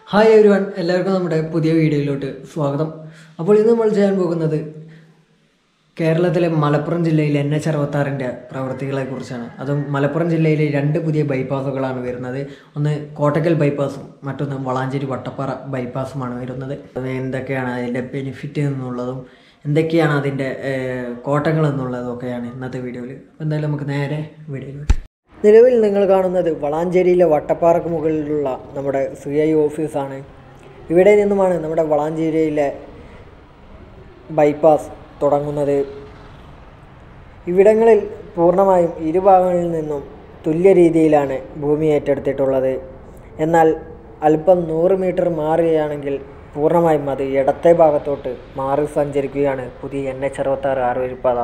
hi every one എല്ലാവർക്കും നമ്മുടെ പുതിയ വീഡിയോയിലോട്ട് സ്വാഗതം അപ്പോൾ ഇന്ന് നമ്മൾ ചെയ്യാൻ പോകുന്നത് കേരളത്തിലെ മലപ്പുറം ജില്ലയിൽ എൻ എച്ച് അറുപത്താറിൻ്റെ പ്രവൃത്തികളെ കുറിച്ചാണ് അതും മലപ്പുറം ജില്ലയിലെ രണ്ട് പുതിയ ബൈപ്പാസുകളാണ് വരുന്നത് ഒന്ന് കോട്ടക്കൽ ബൈപ്പാസും മറ്റൊന്ന് വളാഞ്ചേരി വട്ടപ്പാറ ബൈപ്പാസുമാണ് വരുന്നത് അത് എന്തൊക്കെയാണ് അതിൻ്റെ ബെനിഫിറ്റ് എന്നുള്ളതും എന്തൊക്കെയാണ് അതിൻ്റെ ഏഹ്, കോട്ടങ്ങൾ എന്നുള്ളതും ഒക്കെയാണ് ഇന്നത്തെ വീഡിയോയിൽ അപ്പോൾ എന്തായാലും നമുക്ക് നേരെ വീഡിയോയിലോട്ട് നിലവിൽ നിങ്ങൾ കാണുന്നത് വളാഞ്ചേരിയിലെ വട്ടപ്പാറക്ക് മുകളിലുള്ള നമ്മുടെ സി ഐ ഓഫീസാണ് ഇവിടെ നിന്നുമാണ് നമ്മുടെ വളാഞ്ചേരിയിലെ ബൈപ്പാസ് തുടങ്ങുന്നത് ഇവിടങ്ങളിൽ പൂർണ്ണമായും ഇരുഭാഗങ്ങളിൽ നിന്നും തുല്യ രീതിയിലാണ് ഭൂമി ഏറ്റെടുത്തിട്ടുള്ളത് എന്നാൽ അല്പം നൂറ് മീറ്റർ മാറുകയാണെങ്കിൽ പൂർണ്ണമായും അത് ഇടത്തെ ഭാഗത്തോട്ട് മാറി സഞ്ചരിക്കുകയാണ് പുതിയ എൻ എച്ച് അറുപത്താറ് ആറുവരിപ്പാത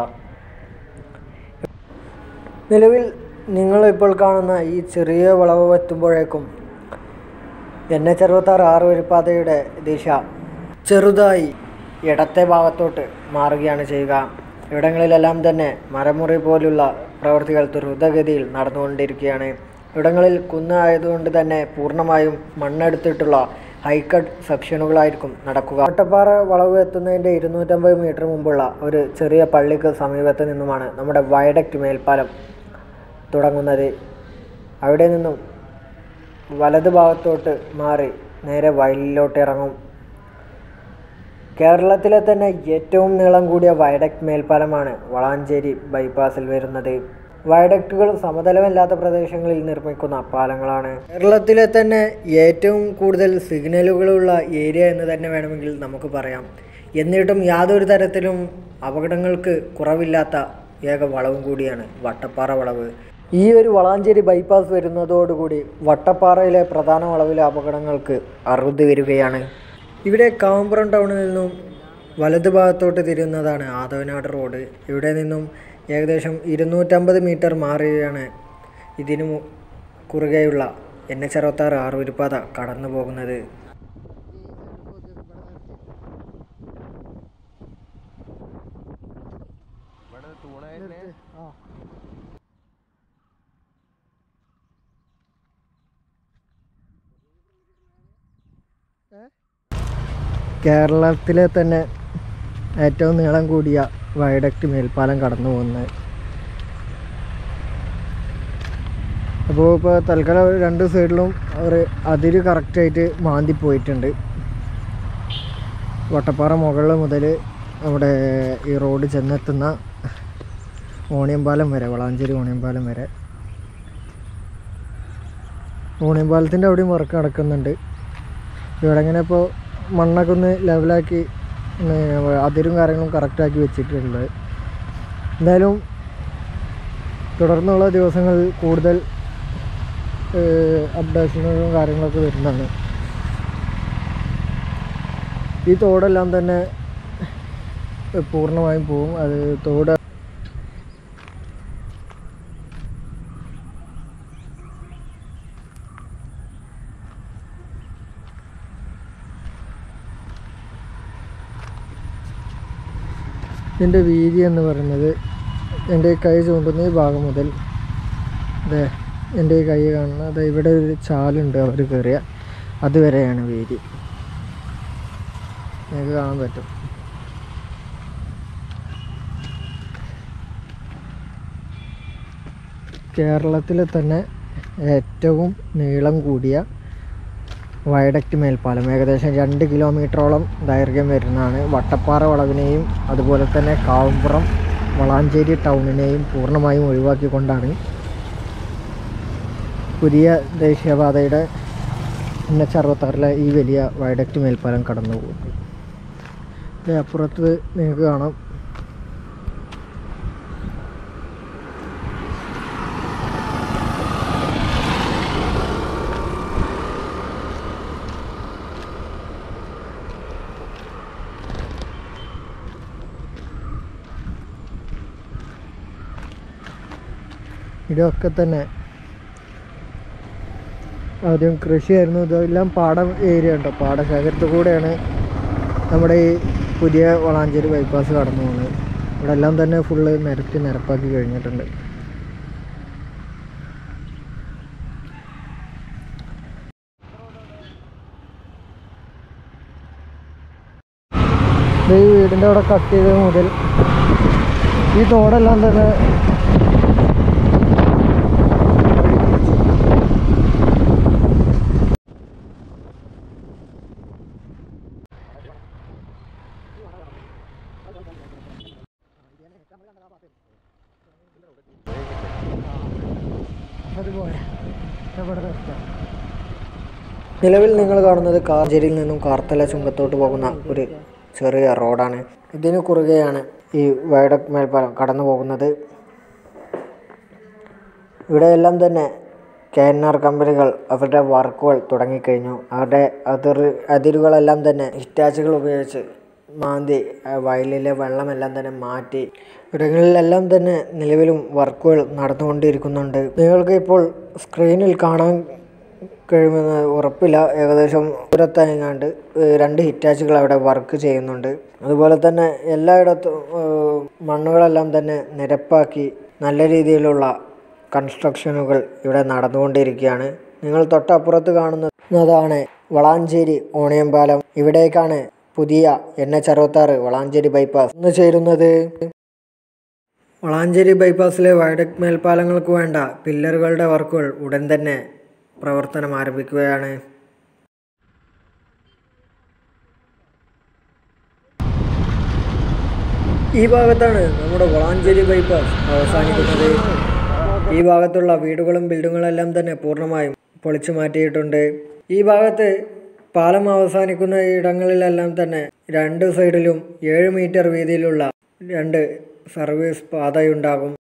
നിലവിൽ നിങ്ങളിപ്പോൾ കാണുന്ന ഈ ചെറിയ വളവ് എത്തുമ്പോഴേക്കും എൻ എച്ച് അറുപത്താറ് ആറ് വരിപ്പാതയുടെ ദിശ ചെറുതായി ഇടത്തെ ഭാഗത്തോട്ട് മാറുകയാണ് ചെയ്യുക ഇവിടങ്ങളിലെല്ലാം തന്നെ മരമുറി പോലുള്ള പ്രവൃത്തികൾ ദ്രുതഗതിയിൽ നടന്നുകൊണ്ടിരിക്കുകയാണ് ഇവിടങ്ങളിൽ കുന്ന് ആയതുകൊണ്ട് തന്നെ പൂർണ്ണമായും മണ്ണെടുത്തിട്ടുള്ള ഹൈക്കട്ട് സെക്ഷനുകളായിരിക്കും നടക്കുക വട്ടപ്പാറ വളവ് എത്തുന്നതിൻ്റെ ഇരുന്നൂറ്റമ്പത് മീറ്റർ മുമ്പുള്ള ഒരു ചെറിയ പള്ളിക്ക് സമീപത്ത് നിന്നുമാണ് നമ്മുടെ വയഡക്റ്റ് മേൽപ്പാലം തുടങ്ങുന്നത് അവിടെ നിന്നും വലത് ഭാഗത്തോട്ട് മാറി നേരെ വയലിലോട്ട് ഇറങ്ങും കേരളത്തിലെ തന്നെ ഏറ്റവും നീളം കൂടിയ വയഡക്റ്റ് മേൽപ്പാലമാണ് വളാഞ്ചേരി ബൈപ്പാസിൽ വരുന്നത് വയഡക്റ്റുകൾ സമതലമല്ലാത്ത പ്രദേശങ്ങളിൽ നിർമ്മിക്കുന്ന പാലങ്ങളാണ് കേരളത്തിലെ തന്നെ ഏറ്റവും കൂടുതൽ സിഗ്നലുകളുള്ള ഏരിയ എന്ന് തന്നെ വേണമെങ്കിൽ നമുക്ക് പറയാം എന്നിട്ടും യാതൊരു തരത്തിലും അപകടങ്ങൾക്ക് കുറവില്ലാത്ത ഏക വളവും കൂടിയാണ് വട്ടപ്പാറ വളവ് ഈ ഒരു വളാഞ്ചേരി ബൈപ്പാസ് വരുന്നതോടുകൂടി വട്ടപ്പാറയിലെ പ്രധാന വളവിലെ അപകടങ്ങൾക്ക് അറുതി വരികയാണ് ഇവിടെ കാവുമ്പുറം ടൗണിൽ നിന്നും വലത് ഭാഗത്തോട്ട് തിരിയുന്നതാണ് ആദവനാട് റോഡ് ഇവിടെ നിന്നും ഏകദേശം ഇരുന്നൂറ്റമ്പത് മീറ്റർ മാറിയാണ് ഇതിനു മു- കുറുകെയുള്ള എൻ എച്ച് അറുപത്താറ് ആറുവരിപ്പാത കടന്നു പോകുന്നത് കേരളത്തിലെ തന്നെ ഏറ്റവും നീളം കൂടിയ വയഡക്റ്റ് മേൽപ്പാലം കടന്നു പോകുന്നത് അപ്പോൾ ഇപ്പോൾ തൽക്കാലം രണ്ട് സൈഡിലും അവർ അതിര് കറക്റ്റായിട്ട് മാന്തി പോയിട്ടുണ്ട് വട്ടപ്പാറ മുകളിൽ മുതൽ നമ്മുടെ ഈ റോഡ് ചെന്നെത്തുന്ന ഓണിയമ്പാലം വരെ വളാഞ്ചേരി ഓണിയമ്പാലം വരെ ഓണിയമ്പാലത്തിൻ്റെ അവിടെയും വർക്ക് നടക്കുന്നുണ്ട് ഇവിടെ ഇങ്ങനെ ഇപ്പോൾ മണ്ണൊക്കെ ഒന്ന് ലെവലാക്കി ഒന്ന് അതിരും കാര്യങ്ങളും കറക്റ്റാക്കി വെച്ചിട്ടുണ്ട് എന്തായാലും തുടർന്നുള്ള ദിവസങ്ങളിൽ കൂടുതൽ അപ്ഡേഷനുകളും കാര്യങ്ങളൊക്കെ വരുന്നതാണ് ഈ തോടെല്ലാം തന്നെ പൂർണ്ണമായും പോവും അത് തോട് ഇതിൻ്റെ വീതി എന്ന് പറയുന്നത് എൻ്റെ ഈ കൈ ചൂണ്ടുന്ന ഈ ഭാഗം മുതൽ അതെ എൻ്റെ ഈ കൈ കാണുന്ന അതെ ഇവിടെ ഒരു ചാലുണ്ട് അവർ കയറിയ അതുവരെയാണ് വീതി നിങ്ങൾക്ക് കാണാൻ പറ്റും കേരളത്തിലെ തന്നെ ഏറ്റവും നീളം കൂടിയ വയഡക്റ്റ് മേൽപ്പാലം ഏകദേശം രണ്ട് കിലോമീറ്ററോളം ദൈർഘ്യം വരുന്നതാണ് വട്ടപ്പാറ വളവിനെയും അതുപോലെ തന്നെ കാവുംപുറം വളാഞ്ചേരി ടൗണിനെയും പൂർണ്ണമായും ഒഴിവാക്കിക്കൊണ്ടാണ് പുതിയ ദേശീയപാതയുടെ എൻ എച്ച് അറുപത്താറിലെ ഈ വലിയ വയഡക്റ്റ് മേൽപ്പാലം കടന്നു പോകുന്നത് ഇത് അപ്പുറത്ത് നിങ്ങൾക്ക് കാണാം ഇതൊക്കെ തന്നെ ആദ്യം കൃഷിയായിരുന്നു ഇതെല്ലാം പാടം ഏരിയ ഉണ്ടോ പാടശേഖരത്തിൽ കൂടെയാണ് നമ്മുടെ ഈ പുതിയ വളാഞ്ചേരി ബൈപ്പാസ് കടന്നു പോകുന്നത് ഇവിടെ എല്ലാം തന്നെ ഫുള്ള് നിരത്തി നിരപ്പാക്കി കഴിഞ്ഞിട്ടുണ്ട് ഈ വീടിൻ്റെ അവിടെ കട്ട് ചെയ്തത് മുതൽ ഈ തോടെല്ലാം തന്നെ നിലവിൽ നിങ്ങൾ കാണുന്നത് കാർജരിയിൽ നിന്നും കാർത്തല ചുങ്കത്തോട്ട് പോകുന്ന ഒരു ചെറിയ റോഡാണ് ഇതിന് കുറുകെയാണ് ഈ വയഡക് മേൽപ്പാലം കടന്നു പോകുന്നത് ഇവിടെയെല്ലാം തന്നെ കെ എൻ ആർ കമ്പനികൾ അവരുടെ വർക്കുകൾ തുടങ്ങിക്കഴിഞ്ഞു അവരുടെ അതിർ അതിരുകളെല്ലാം തന്നെ ഹിറ്റാച്ചുകൾ ഉപയോഗിച്ച് മാന്തി ആ വയലിലെ വെള്ളമെല്ലാം തന്നെ മാറ്റി ഇവിടങ്ങളിലെല്ലാം തന്നെ നിലവിലും വർക്കുകൾ നടന്നുകൊണ്ടിരിക്കുന്നുണ്ട് നിങ്ങൾക്ക് ഇപ്പോൾ സ്ക്രീനിൽ കാണാൻ കഴിയുമെന്ന് ഉറപ്പില്ല ഏകദേശം ദൂരത്തായങ്ങാണ്ട് രണ്ട് ഹിറ്റാച്ചുകൾ അവിടെ വർക്ക് ചെയ്യുന്നുണ്ട് അതുപോലെ തന്നെ എല്ലായിടത്തും ഏഹ്, മണ്ണുകളെല്ലാം തന്നെ നിരപ്പാക്കി നല്ല രീതിയിലുള്ള കൺസ്ട്രക്ഷനുകൾ ഇവിടെ നടന്നുകൊണ്ടിരിക്കുകയാണ് നിങ്ങൾ തൊട്ടപ്പുറത്ത് കാണുന്നതാണ് വളാഞ്ചേരി ഓണിയം പാലം ഇവിടേക്കാണ് പുതിയ എൻ എച്ച് അറുപത്താറ് വളാഞ്ചേരി ബൈപ്പാസ് ഒന്ന് ചേരുന്നത് വളാഞ്ചേരി ബൈപ്പാസിലെ വയഡക് മേൽപ്പാലങ്ങൾക്ക് വേണ്ട പില്ലറുകളുടെ വർക്കുകൾ ഉടൻ തന്നെ പ്രവർത്തനം ആരംഭിക്കുകയാണ് ഈ ഭാഗത്താണ് നമ്മുടെ വളാഞ്ചേരി ബൈപ്പാസ് അവസാനിക്കുന്നത് ഈ ഭാഗത്തുള്ള വീടുകളും ബിൽഡിങ്ങുകളെല്ലാം തന്നെ പൂർണ്ണമായും പൊളിച്ചു മാറ്റിയിട്ടുണ്ട് ഈ ഭാഗത്ത് പാലം അവസാനിക്കുന്ന ഇടങ്ങളിലെല്ലാം തന്നെ രണ്ട് സൈഡിലും ഏഴ് മീറ്റർ വീതിയിലുള്ള രണ്ട് സർവീസ് പാതയുണ്ടാകും